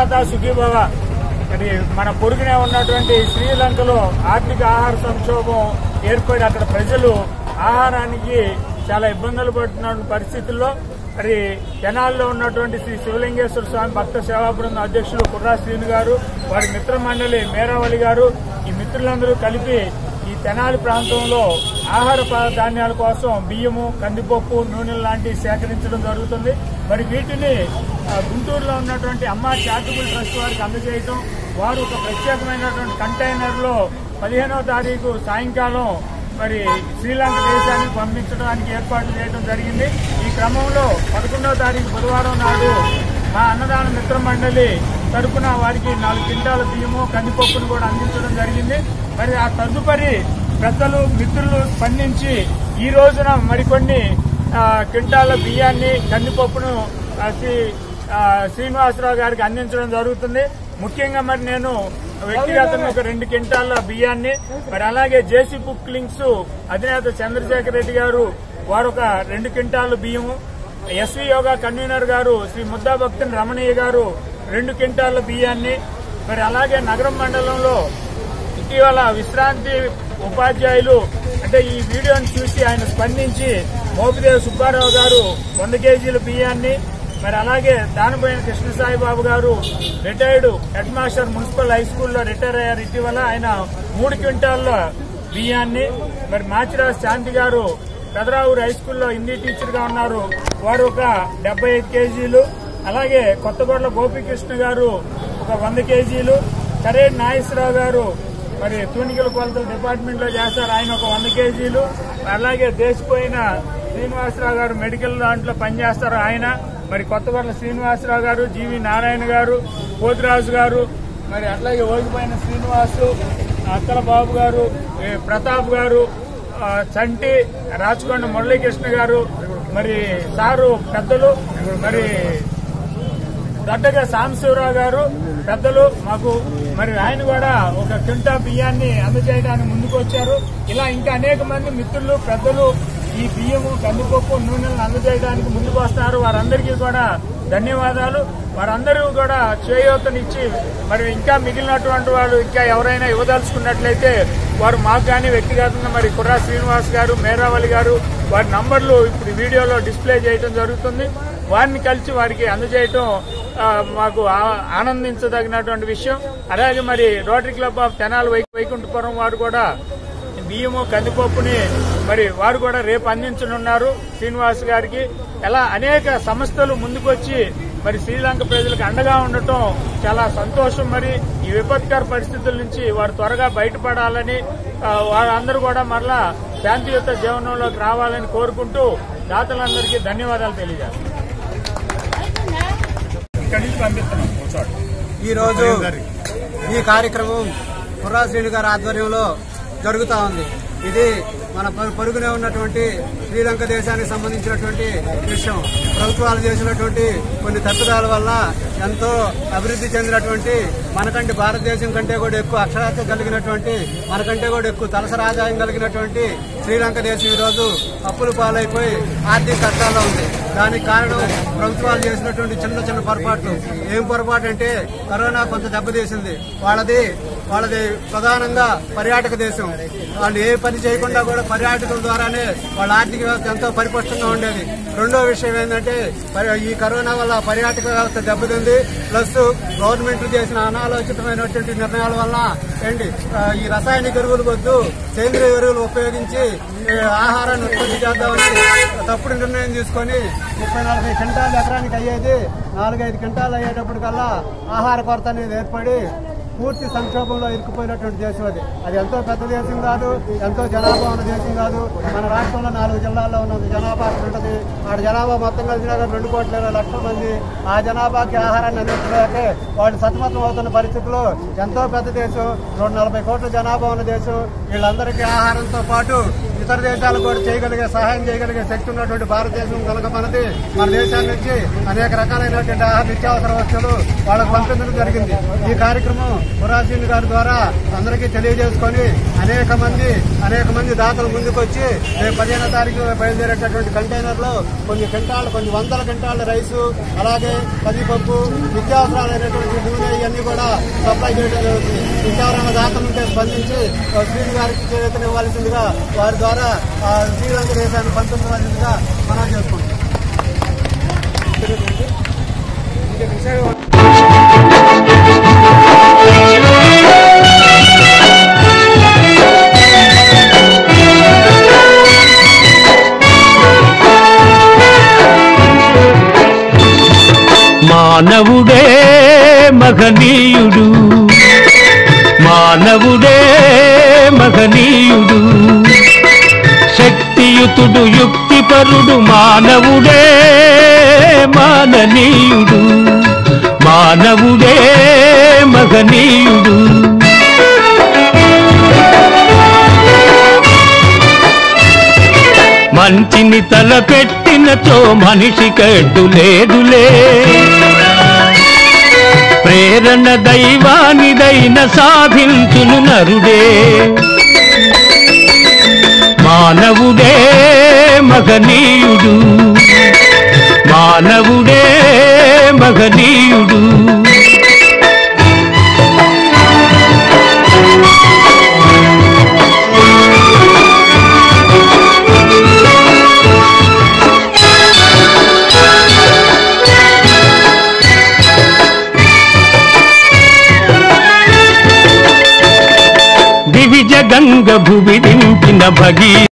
అన్నదాత సుఖీభవ మరి మన పొరుగునే ఉన్నటువంటి శ్రీలంకలో ఆర్థిక ఆహార సంక్షోభం ఏర్పడి అక్కడ ప్రజలు ఆహారానికి చాలా ఇబ్బందులు పడుతున్న పరిస్థితుల్లో మరి తెనాల్లో ఉన్నటువంటి శ్రీ శివలింగేశ్వర స్వామి భక్త సేవా బృందం అధ్యక్షులు కుర్రా శ్రీను గారు వారి మిత్ర మండలి మేరావళి గారు ఈ మిత్రులందరూ కలిపి ఈ తెనాలి ప్రాంతంలో ఆహార ప- ధాన్యాల కోసం బియ్యము కందిపప్పు నూనెలు లాంటివి సేకరించడం జరుగుతుంది మరి వీటిని ఆ, గుంటూరులో ఉన్నటువంటి అమ్మ చారిటబుల్ ట్రస్ట్ వారికి అందజేయటం వారు ఒక ప్రత్యేకమైనటువంటి కంటైనర్లో పదిహేనవ తారీఖు సాయంకాలం మరి శ్రీలంక దేశానికి పంపించడానికి ఏర్పాటు చేయడం జరిగింది ఈ క్రమంలో పదకొండవ తారీఖు బుధవారం నాడు మా అన్నదాన మిత్ర మండలి తరపున వారికి నాలుగు క్వింటాల బియ్యము కందిపప్పును కూడా అందించడం జరిగింది మరి ఆ తదుపరి పెద్దలు మిత్రులు స్పందించి ఈ రోజున మరికొన్ని ఆ, క్వింటాల బియ్యాన్ని కందిపప్పును ఆ, శ్రీ ఆ, శ్రీనివాసరావు గారికి అందించడం జరుగుతుంది ముఖ్యంగా మరి నేను వ్యక్తిగతంగా ఒక రెండు క్వింటాల బియ్యాన్ని మరి అలాగే జేసీ బుక్ లింక్స్ అధినేత చంద్రశేఖర్ రెడ్డి గారు వారు ఒక రెండు క్వింటాలు బియ్యము ఎస్వి యోగా కన్వీనర్ గారు శ్రీ ముద్దా భక్తిని రమణయ్య గారు రెండు క్వింటాల బియ్యాన్ని మరి అలాగే నగరం మండలంలో ఇటీవల విశ్రాంతి ఉపాధ్యాయులు అంటే ఈ వీడియోని చూసి ఆయన స్పందించి మోపిదేవి సుబ్బారావు గారు వంద కేజీల బియ్యాన్ని మరి అలాగే దానిపోయిన కృష్ణసాయి బాబు గారు retired head master municipal high స్కూల్లో రిటైర్ అయ్యారు ఇటీవల ఆయన మూడు క్వింటాల్ల బియ్యాన్ని మరి మాచిరాజ్ శాంతి గారు పెదరావూరు హై స్కూల్లో హిందీ టీచర్ గా ఉన్నారు వారు ఒక డెబ్బై ఐదు కేజీలు అలాగే కొత్తగొడ్ల గోపీకృష్ణ గారు ఒక వంద కేజీలు కరేడ్ నాగేశ్వరరావు గారు మరి తూనికల కొలతల డిపార్ట్మెంట్ లో చేస్తారు ఆయన ఒక వంద కేజీలు అలాగే దేశపోయిన శ్రీనివాసరావు గారు మెడికల్ దాంట్లో పనిచేస్తారు ఆయన మరి కొత్తగొడ్ల శ్రీనివాసరావు గారు జీవి నారాయణ గారు పోతిరాజు గారు మరి అట్లాగే ఓడిపోయిన శ్రీనివాసు అక్కల బాబు గారు ఏ, ప్రతాప్ గారు ఆ, చంటి రాచకొండ మురళీకృష్ణ గారు మరి సారు పెద్దలు మరి దొడ్డగా సాంబశివరావు గారు పెద్దలు మాకు మరి ఆయన కూడా ఒక క్వింటా బియ్యాన్ని అందజేయడానికి ముందుకు వచ్చారు ఇలా ఇంకా అనేక మంది మిత్రులు పెద్దలు ఈ బియ్యము కందిపప్పు నూనెలను అందజేయడానికి ముందుకు వస్తారు వారందరికీ కూడా ధన్యవాదాలు వారందరూ కూడా చేయూతనిచ్చి మరి ఇంకా మిగిలినటువంటి వాళ్ళు ఇంకా ఎవరైనా ఇవ్వదలుచుకున్నట్లయితే వారు మాకు కానీ వ్యక్తిగతంగా మరి కుర్రా శ్రీనివాస్ గారు మేరావళి గారు వారి నంబర్లు ఇప్పుడు ఈ వీడియోలో డిస్ప్లే చేయడం జరుగుతుంది వారిని కలిసి వారికి అందజేయటం ఆ, మాకు ఆ- ఆనందించదగినటువంటి విషయం అలాగే మరి రోటరీ క్లబ్ ఆఫ్ తెనాలి వై వైకుంఠపురం వారు కూడా బియ్యము కందిపప్పుని మరి వారు కూడా రేపు అందించనున్నారు శ్రీనివాస్ గారికి ఎలా అనేక సంస్థలు ముందుకొచ్చి మరి శ్రీలంక ప్రజలకు అండగా ఉండటం చాలా సంతోషం మరి ఈ విపత్కర పరిస్థితుల నుంచి వారు త్వరగా బయటపడాలని ఆ, వారందరూ కూడా మరలా శాంతియుత జీవనంలోకి రావాలని కోరుకుంటూ దాతలందరికీ ధన్యవాదాలు తెలియజేస్తాను ఇక్కడి నుంచి పంపిస్తున్నాం ఒకచోట ఈరోజు ఈ కార్యక్రమం కుర్రా శ్రీను గారి ఆధ్వర్యంలో జరుగుతా ఉంది ఇది మన పొ- పొరుగునే ఉన్నటువంటి శ్రీలంక దేశానికి సంబంధించినటువంటి విషయం ప్రభుత్వాలు చేసినటువంటి కొన్ని తప్పిదాల వల్ల ఎంతో అభివృద్ధి చెందినటువంటి మనకంటే భారతదేశం కంటే కూడా ఎక్కువ అక్షరాస్యత కలిగినటువంటి మనకంటే కూడా ఎక్కువ తలసరి ఆదాయం కలిగినటువంటి శ్రీలంక దేశం ఈరోజు అప్పుల పాలైపోయి ఆర్థిక కష్టాల్లో ఉంది దానికి కారణం ప్రభుత్వాలు చేసినటువంటి చిన్న చిన్న పొరపాట్లు ఏం పొరపాటు అంటే కరోనా కొంత దెబ్బతీసింది వాళ్ళది వాళ్ళది ప్రధానంగా పర్యాటక దేశం వాళ్ళు ఏ పని చేయకుండా కూడా పర్యాటకుల ద్వారానే వాళ్ళ ఆర్థిక వ్యవస్థ ఎంతో పరిపుష్టంగా ఉండేది రెండో విషయం ఏంటంటే పరి- ఈ కరోనా వల్ల పర్యాటక వ్యవస్థ దెబ్బతింది ప్లస్ గవర్నమెంట్ చేసిన అనాలోచితమైనటువంటి నిర్ణయాల వల్ల ఏంటి ఆ, ఈ రసాయనిక ఎరువులు వద్దు సేంద్రియ ఎరువులు ఉపయోగించి ఈ ఆహారాన్ని ఉత్పత్తి చేద్దామని తప్పుడు నిర్ణయం తీసుకొని ముప్పై నలభై క్వింటాలు ఎకరానికి అయ్యేది నాలుగైదు క్వింటాలు అయ్యేటప్పటికల్లా ఆహార కొరత అనేది ఏర్పడి పూర్తి సంక్షోభంలో ఇరుక్కుపోయినటువంటి దేశం అది అది ఎంతో పెద్ద దేశం కాదు ఎంతో జనాభా ఉన్న దేశం కాదు మన రాష్ట్రంలో నాలుగు జిల్లాల్లో ఉన్న జనాభా అక్కడ ఉంటుంది ఆడ జనాభా మొత్తం కలిసినా కానీ రెండు కోట్ల ఇరవై లక్షల మంది ఆ జనాభాకి ఆహారాన్ని అందించలేకే వాళ్ళు సతమతం అవుతున్న పరిస్థితుల్లో ఎంతో పెద్ద దేశం రెండు నలభై కోట్ల జనాభా ఉన్న దేశం వీళ్ళందరికీ ఆహారంతో పాటు ఇతర దేశాలకు కూడా చేయగలిగే సహాయం చేయగలిగే శక్తి ఉన్నటువంటి భారతదేశం కనుక మనది మన దేశాన్ని నుంచి అనేక రకాలైనటువంటి ఆహార నిత్యావసర వస్తువులు వాళ్ళకు పంపించడం జరిగింది ఈ కార్యక్రమం కురాసీన్ గారి ద్వారా అందరికీ తెలియజేసుకొని అనేక మంది అనేక మంది దాతలు ముందుకొచ్చి రేపు పదిహేనో తారీఖు బయలుదేరేటటువంటి కంటైనర్లో కొన్ని క్వింటాలు కొన్ని వందల క్వింటాల రైసు అలాగే కందిపప్పు నిత్యావసరాలైనటువంటి నూనె ఇవన్నీ కూడా సప్లై చేయడం జరుగుతుంది ఇంకెవరైనా దాతలు ఉంటే స్పందించి ఆ, శ్రీని గారికి చేతనివ్వాల్సిందిగా వారి ద్వారా ఆ, శ్రీలంక దేశాన్ని పంపించవలసిందిగా మనం చేసుకుంటాం మానవుడే మగనీయుడు మానవుడే మగనీయుడు శక్తియుతుడు యుక్తిపరుడు మానవుడే మాననీయుడు మానవుడే మగనీయుడు మంచిని తలపెట్టినచో మనిషి కడ్డు లేదులే ప్రేరణ దైవానిదైన సాధించును నరుడే మానవుడే మగనీయుడు మానవుడే మగనీయుడు దివిజ గంగ భువి దింపిన భగీ